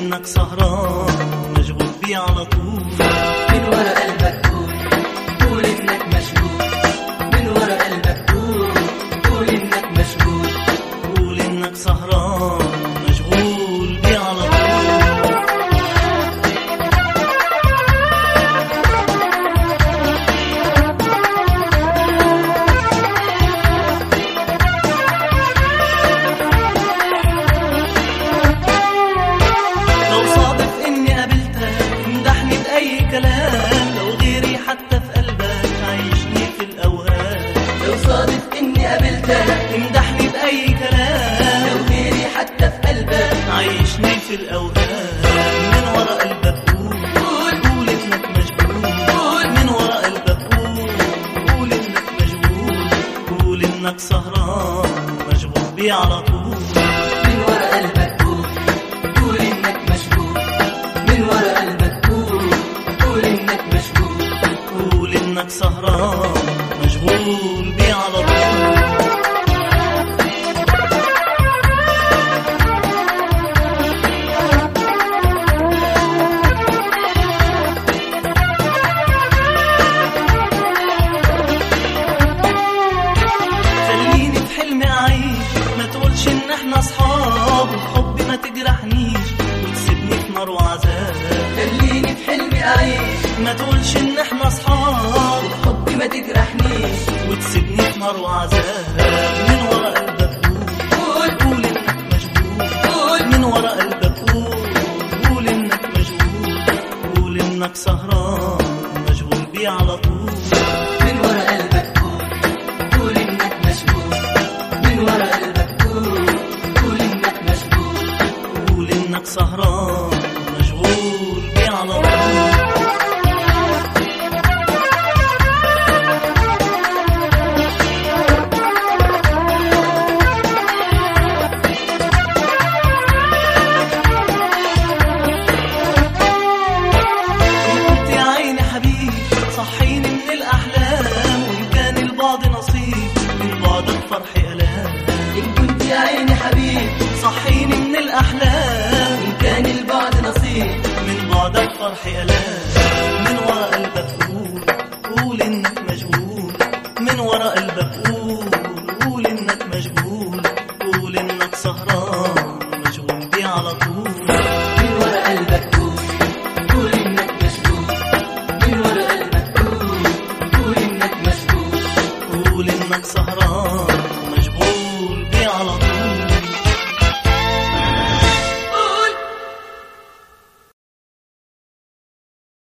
انك سهران مشغول بيه على طول من ورا قلبك قول قول انك مشغول من ورا قلبك قول قول انك مشغول قول انك سهران مشغول بيه على طول لو صادف اني قابلتك امدحني باي كلام لو غيري حتى في قلبك عيشني في الاوهام لو صادف اني قابلتك امدحني باي كلام لو غيري حتى في قلبك عيشني في الاوهام من ورا قلبك قول قول قول انك مشغول قول من ورا قلبك قول قول انك مشغول قول انك سهران مشغول بيه على طول من ورا قلبك قول قول انك مشغول من ورا قلبك قول قول انك مشغول قول انك سهران مشغول بيه على طول خليني في حلمي اعيش ما تقولش ان احنا اصحاب الحب ما تجرحنيش وتسيبني في نار وعذاب خليني في حلمي اعيش ما تقولش ان احنا اصحاب حبي ما تجرحنيش وتسيبني في نار وعذاب من ورا قلبك قول قول قول انك مشغول قول من ورا قلبك قول قول انك مشغول قول انك سهران مشغول بيه على طول من ورا قلبك قول قول انك مشغول من ورا قلبك قول قول انك مشغول قول انك سهران مشغول بيه على طول كنت يا عيني حبيب صحيني من الأحلام وإن كان البعد نصيب من بعدك فرح ألام ان كنت يا عيني حبيب صحيني من الأحلام ان كان البعد نصيب من بعدك فرح ألام